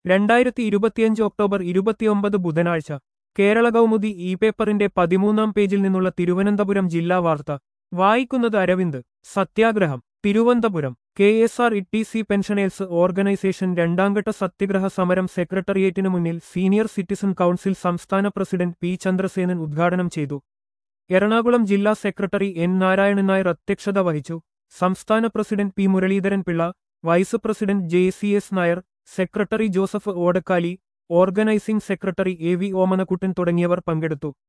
രണ്ടായിരത്തി ഇരുപത്തിയഞ്ച് ഒക്ടോബർ ഇരുപത്തിയൊമ്പത് ബുധനാഴ്ച കേരള കൗമുദി ഇ പേപ്പറിന്റെ പതിമൂന്നാം പേജിൽ നിന്നുള്ള തിരുവനന്തപുരം ജില്ലാ വാർത്ത വായിക്കുന്നത് അരവിന്ദ് സത്യാഗ്രഹം Thiruvananthapuram K S R E T C pensioners organisation രണ്ടാംഘട്ട സത്യഗ്രഹ സമരം സെക്രട്ടേറിയറ്റിനു മുന്നിൽ സീനിയർ സിറ്റിസൺ കൗൺസിൽ സംസ്ഥാന പ്രസിഡന്റ് പി ചന്ദ്രസേനൻ ഉദ്ഘാടനം ചെയ്തു എറണാകുളം ജില്ലാ സെക്രട്ടറി എൻ നാരായണൻ നായർ അധ്യക്ഷത വഹിച്ചു സംസ്ഥാന president P Muraleedharan Pillai vice president J C S Nair secretary Joseph Odakkali organising secretary A V Omanakuttan തുടങ്ങിയവർ പങ്കെടുത്തു